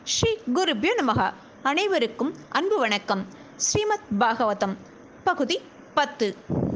ஸ்ரீ குருபியோ நமக அனைவருக்கும் அன்பு வணக்கம் ஸ்ரீமத் பாகவதம் பகுதி பத்து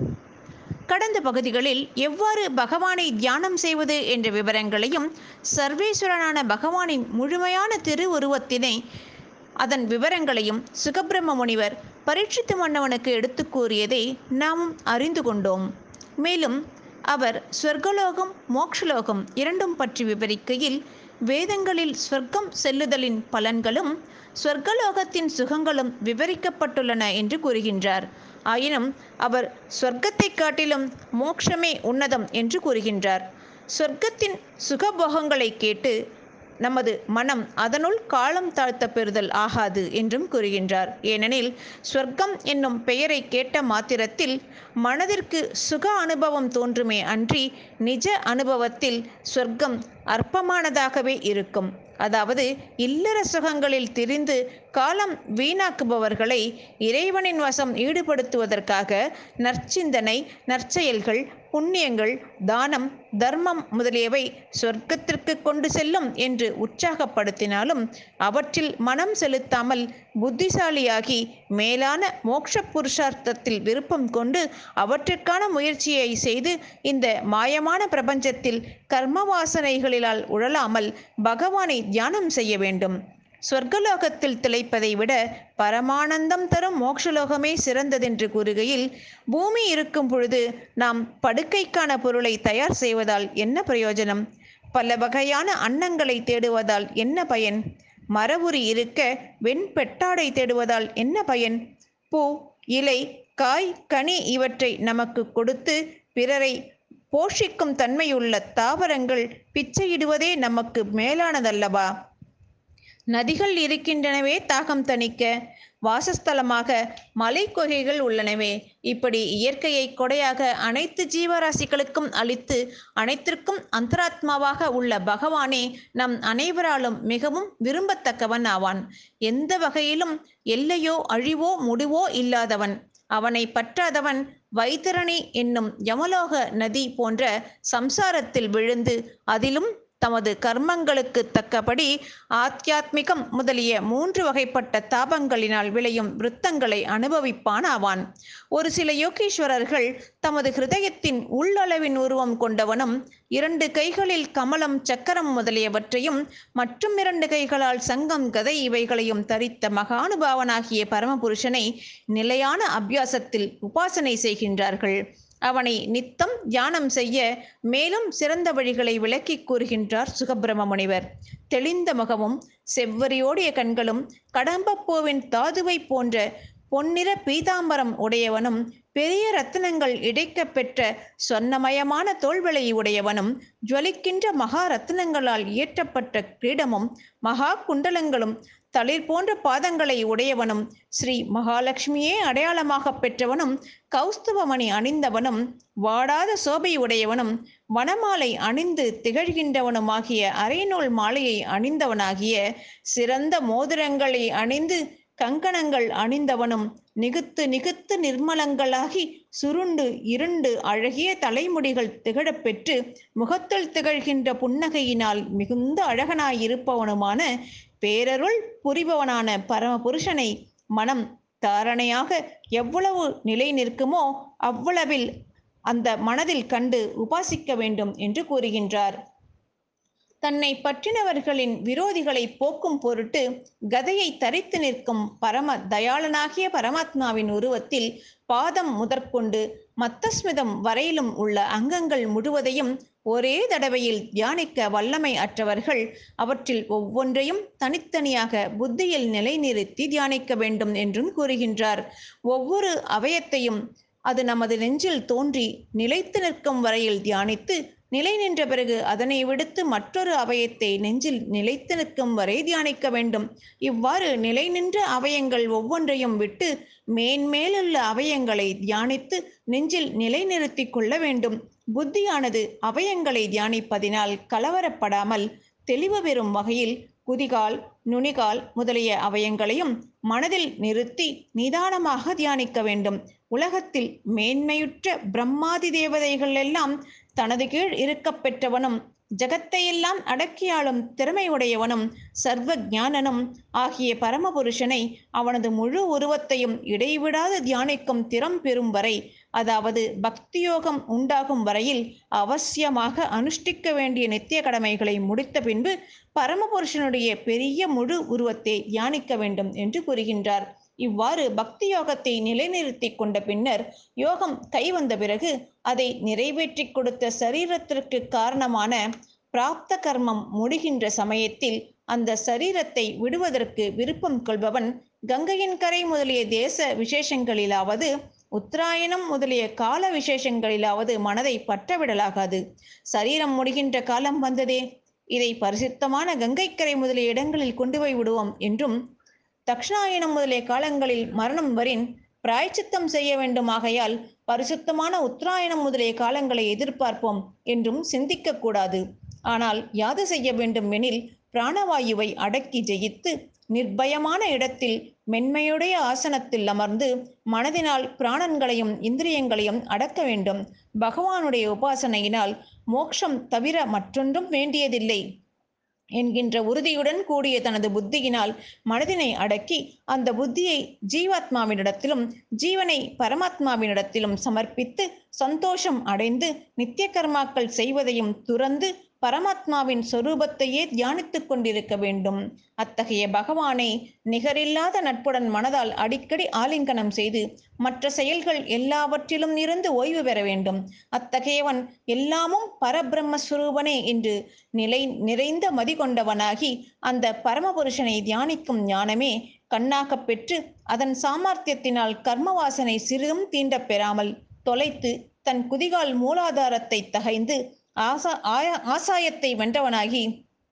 கடந்த பகுதிகளில் எவ்வாறு பகவானை தியானம் செய்வது என்ற விவரங்களையும் சர்வேஸ்வரனான பகவானின் முழுமையான திருவுருவத்தினை அதன் விவரங்களையும் சுகபிரம்ம முனிவர் பரீட்சித்து மன்னவனுக்கு எடுத்து கூறியதை நாமும் அறிந்து கொண்டோம் மேலும் அவர் ஸ்வர்கலோகம் மோக்ஷலோகம் இரண்டும் பற்றி விவரிக்கையில் வேதங்களில் ஸ்வர்க்கம் செல்லுதலின் பலன்களும் ஸ்வர்கலோகத்தின் சுகங்களும் விவரிக்கப்பட்டுள்ளன என்று கூறுகின்றார் ஆயினும் அவர் சொர்க்கத்தைக் காட்டிலும் மோட்சமே உன்னதம் என்று கூறுகின்றார் சொர்க்கத்தின் சுகபோகங்களை கேட்டு நமது மனம் அதனுள் காலம் தாழ்த்த பெறுதல் ஆகாது என்றும் கூறுகின்றார் ஏனெனில் சொர்க்கம் என்னும் பெயரை கேட்ட மாத்திரத்தில் மனதிற்கு சுக அனுபவம் தோன்றுமே அன்றி நிஜ அனுபவத்தில் சொர்க்கம் அற்பமானதாகவே இருக்கும் அதாவது இல்லற சுகங்களில் திரிந்து காலம் வீணாக்குபவர்களை இறைவனின் வசம் ஈடுபடுத்துவதற்காக நற்சிந்தனை நற்செயல்கள் புண்ணியங்கள் தானம் தர்மம் முதலியவை சொர்க்கத்திற்கு கொண்டு செல்லும் என்று உற்சாகப்படுத்தினாலும் அவற்றில் மனம் செலுத்தாமல் புத்திசாலியாகி மேலான மோட்ச புருஷார்த்தத்தில் விருப்பம் கொண்டு அவற்றிற்கான முயற்சியை செய்து இந்த மாயமான பிரபஞ்சத்தில் கர்ம வாசனைகளிலால் உழலாமல் பகவானை தியானம் செய்ய வேண்டும் சொர்க்கலோகத்தில் திளைப்பதை விட பரமானந்தம் தரும் மோட்சலோகமே சிறந்ததென்று கூறுகையில் பூமி இருக்கும் பொழுது நாம் படுக்கைக்கான பொருளை தயார் செய்வதால் என்ன பிரயோஜனம் பல வகையான அன்னங்களை தேடுவதால் என்ன பயன் மரபுரி இருக்க வெண்பெட்டாடை தேடுவதால் என்ன பயன் பூ இலை காய் கனி இவற்றை நமக்கு கொடுத்து பிறரை போஷிக்கும் தன்மையுள்ள தாவரங்கள் பிச்சையிடுவதே நமக்கு மேலானதல்லவா நதிகள் இருக்கின்றனவே தாகம் தணிக்க வாசஸ்தலமாக மலை குகைகள் உள்ளனவே இப்படி இயற்கையை கொடையாக அனைத்து ஜீவராசிகளுக்கும் அளித்து அனைத்திற்கும் அந்தராத்மாவாக உள்ள பகவானே நம் அனைவராலும் மிகவும் விரும்பத்தக்கவன் ஆவான் எந்த வகையிலும் எல்லையோ அழிவோ முடிவோ இல்லாதவன் அவனை பற்றாதவன் வைத்தரணி என்னும் யமலோக நதி போன்ற சம்சாரத்தில் விழுந்து அதிலும் தமது கர்மங்களுக்கு தக்கபடி ஆத்தியாத்மிகம் முதலிய மூன்று வகைப்பட்ட தாபங்களினால் விளையும் விருத்தங்களை அனுபவிப்பான் ஆவான் ஒரு சில யோகீஸ்வரர்கள் தமது ஹிருதயத்தின் உள்ளளவின் உருவம் கொண்டவனும் இரண்டு கைகளில் கமலம் சக்கரம் முதலியவற்றையும் மற்றும் இரண்டு கைகளால் சங்கம் கதை இவைகளையும் தரித்த மகானுபாவனாகிய பரமபுருஷனை நிலையான அபியாசத்தில் உபாசனை செய்கின்றார்கள் அவனை நித்தம் தியானம் செய்ய மேலும் சிறந்த வழிகளை விளக்கி கூறுகின்றார் சுகபிரம முனிவர் தெளிந்த முகமும் செவ்வரியோடைய கண்களும் கடம்பப்பூவின் தாதுவை போன்ற பொன்னிற பீதாம்பரம் உடையவனும் பெரிய ரத்தினங்கள் இடைக்க பெற்ற சொன்னமயமான தோல்வளை உடையவனும் ஜுவலிக்கின்ற மகா ரத்தினங்களால் இயற்றப்பட்ட கிரீடமும் மகா குண்டலங்களும் தளிர் போன்ற பாதங்களை உடையவனும் ஸ்ரீ மகாலட்சுமியே அடையாளமாக பெற்றவனும் கௌஸ்துவமணி அணிந்தவனும் வாடாத சோபை உடையவனும் வனமாலை அணிந்து திகழ்கின்றவனுமாகிய அரைநூல் மாலையை அணிந்தவனாகிய சிறந்த மோதிரங்களை அணிந்து கங்கணங்கள் அணிந்தவனும் நிகுத்து நிகுத்து நிர்மலங்களாகி சுருண்டு இருண்டு அழகிய தலைமுடிகள் திகழப்பெற்று முகத்தில் திகழ்கின்ற புன்னகையினால் மிகுந்த அழகனாயிருப்பவனுமான பேரருள் புரிபவனான பரமபுருஷனை மனம் தாரணையாக எவ்வளவு நிலை நிற்குமோ அவ்வளவில் அந்த மனதில் கண்டு உபாசிக்க வேண்டும் என்று கூறுகின்றார் தன்னை பற்றினவர்களின் விரோதிகளை போக்கும் பொருட்டு கதையை தரித்து நிற்கும் பரம தயாளனாகிய பரமாத்மாவின் உருவத்தில் பாதம் முதற்கொண்டு மத்தஸ்மிதம் வரையிலும் உள்ள அங்கங்கள் முழுவதையும் ஒரே தடவையில் தியானிக்க வல்லமை அற்றவர்கள் அவற்றில் ஒவ்வொன்றையும் தனித்தனியாக புத்தியில் நிலைநிறுத்தி தியானிக்க வேண்டும் என்றும் கூறுகின்றார் ஒவ்வொரு அவயத்தையும் அது நமது நெஞ்சில் தோன்றி நிலைத்து நிற்கும் வரையில் தியானித்து நிலை நின்ற பிறகு அதனை விடுத்து மற்றொரு அவயத்தை நெஞ்சில் நிலைத்து நிற்கும் வரை தியானிக்க வேண்டும் இவ்வாறு நிலை நின்ற அவயங்கள் ஒவ்வொன்றையும் விட்டு மேன்மேலுள்ள அவயங்களை தியானித்து நெஞ்சில் நிலைநிறுத்தி கொள்ள வேண்டும் புத்தியானது அவயங்களை தியானிப்பதினால் கலவரப்படாமல் தெளிவு பெறும் வகையில் குதிகால் நுனிகால் முதலிய அவயங்களையும் மனதில் நிறுத்தி நிதானமாக தியானிக்க வேண்டும் உலகத்தில் மேன்மையுற்ற பிரம்மாதி தேவதைகள் எல்லாம் தனது கீழ் இருக்கப் பெற்றவனும் ஜகத்தையெல்லாம் அடக்கியாளும் திறமையுடையவனும் சர்வ ஞானனும் ஆகிய பரமபுருஷனை அவனது முழு உருவத்தையும் இடைவிடாது தியானிக்கும் திறம் பெறும் வரை அதாவது பக்தியோகம் உண்டாகும் வரையில் அவசியமாக அனுஷ்டிக்க வேண்டிய நித்திய கடமைகளை முடித்த பின்பு பரமபுருஷனுடைய பெரிய முழு உருவத்தை தியானிக்க வேண்டும் என்று கூறுகின்றார் இவ்வாறு பக்தி யோகத்தை நிலைநிறுத்தி கொண்ட பின்னர் யோகம் கைவந்த பிறகு அதை நிறைவேற்றி கொடுத்த சரீரத்திற்கு காரணமான பிராப்த கர்மம் முடிகின்ற சமயத்தில் அந்த சரீரத்தை விடுவதற்கு விருப்பம் கொள்பவன் கங்கையின் கரை முதலிய தேச விசேஷங்களிலாவது உத்தராயணம் முதலிய கால விசேஷங்களிலாவது மனதை பற்றவிடலாகாது சரீரம் முடிகின்ற காலம் வந்ததே இதை பரிசுத்தமான கங்கைக்கரை முதலிய இடங்களில் கொண்டு போய் விடுவோம் என்றும் தக்ஷணாயனம் முதலிய காலங்களில் மரணம் வரின் பிராய்ச்சித்தம் செய்ய வேண்டுமாகையால் பரிசுத்தமான உத்தராயணம் முதலிய காலங்களை எதிர்பார்ப்போம் என்றும் சிந்திக்கக்கூடாது ஆனால் யாது செய்ய வேண்டும் எனில் பிராணவாயுவை அடக்கி ஜெயித்து நிர்பயமான இடத்தில் மென்மையுடைய ஆசனத்தில் அமர்ந்து மனதினால் பிராணன்களையும் இந்திரியங்களையும் அடக்க வேண்டும் பகவானுடைய உபாசனையினால் மோட்சம் தவிர மற்றொன்றும் வேண்டியதில்லை என்கின்ற உறுதியுடன் கூடிய தனது புத்தியினால் மனதினை அடக்கி அந்த புத்தியை ஜீவாத்மாவினிடத்திலும் ஜீவனை பரமாத்மாவினிடத்திலும் சமர்ப்பித்து சந்தோஷம் அடைந்து நித்திய கர்மாக்கள் செய்வதையும் துறந்து பரமாத்மாவின் சொரூபத்தையே தியானித்துக் கொண்டிருக்க வேண்டும் அத்தகைய பகவானை நிகரில்லாத நட்புடன் மனதால் அடிக்கடி ஆலிங்கனம் செய்து மற்ற செயல்கள் எல்லாவற்றிலும் இருந்து ஓய்வு பெற வேண்டும் அத்தகையவன் எல்லாமும் பரபிரம்மஸ்வரூபனே என்று நிலை நிறைந்த மதி கொண்டவனாகி அந்த பரமபுருஷனை தியானிக்கும் ஞானமே கண்ணாகப் பெற்று அதன் சாமர்த்தியத்தினால் கர்மவாசனை சிறிதும் தீண்டப் பெறாமல் தொலைத்து தன் குதிகால் மூலாதாரத்தை தகைந்து ஆசா ஆய ஆசாயத்தை வென்றவனாகி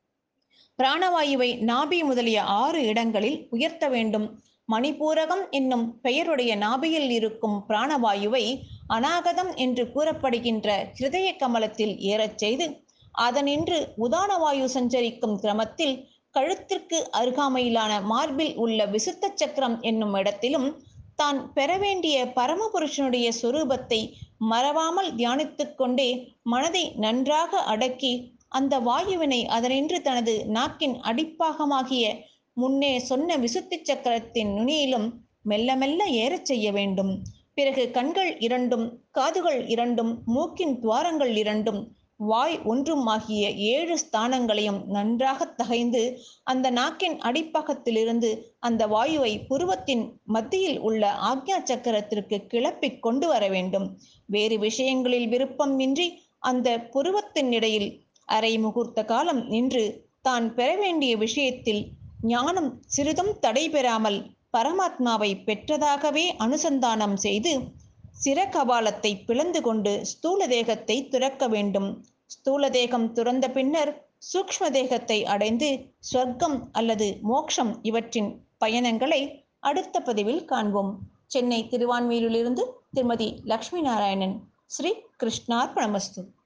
பிராணவாயுவை நாபி முதலிய ஆறு இடங்களில் உயர்த்த வேண்டும் மணிபூரகம் என்னும் பெயருடைய நாபியில் இருக்கும் பிராணவாயுவை அநாகதம் என்று கூறப்படுகின்ற ஹிருதய கமலத்தில் ஏறச் செய்து அதனின்று உதானவாயு சஞ்சரிக்கும் கிரமத்தில் கழுத்திற்கு அருகாமையிலான மார்பில் உள்ள விசுத்த சக்கரம் என்னும் இடத்திலும் தான் பெற வேண்டிய பரமபுருஷனுடைய சொரூபத்தை மறவாமல் தியானித்துக் கொண்டே மனதை நன்றாக அடக்கி அந்த வாயுவினை அதனின்று தனது நாக்கின் அடிப்பாகமாகிய முன்னே சொன்ன விசுத்தி சக்கரத்தின் நுனியிலும் மெல்ல மெல்ல ஏறச் செய்ய வேண்டும் பிறகு கண்கள் இரண்டும் காதுகள் இரண்டும் மூக்கின் துவாரங்கள் இரண்டும் வாய் ஒன்றும் ஆகிய ஏழு ஸ்தானங்களையும் நன்றாக தகைந்து அந்த நாக்கின் அடிப்பாகத்திலிருந்து அந்த வாயுவை புருவத்தின் மத்தியில் உள்ள ஆக்ஞா சக்கரத்திற்கு கிளப்பி கொண்டு வர வேண்டும் வேறு விஷயங்களில் விருப்பம் இன்றி அந்த புருவத்தின் இடையில் அரை முகூர்த்த காலம் நின்று தான் பெற வேண்டிய விஷயத்தில் ஞானம் சிறிதும் தடைபெறாமல் பரமாத்மாவை பெற்றதாகவே அனுசந்தானம் செய்து சிரகபாலத்தை பிளந்து கொண்டு ஸ்தூல தேகத்தை துறக்க வேண்டும் ஸ்தூல தேகம் துறந்த பின்னர் சூக்ஷ்ம தேகத்தை அடைந்து சொர்க்கம் அல்லது மோக்ஷம் இவற்றின் பயணங்களை அடுத்த பதிவில் காண்போம் சென்னை திருவான்மியூரிலிருந்து திருமதி லக்ஷ்மி நாராயணன் ஸ்ரீ கிருஷ்ணார்பணமஸ்து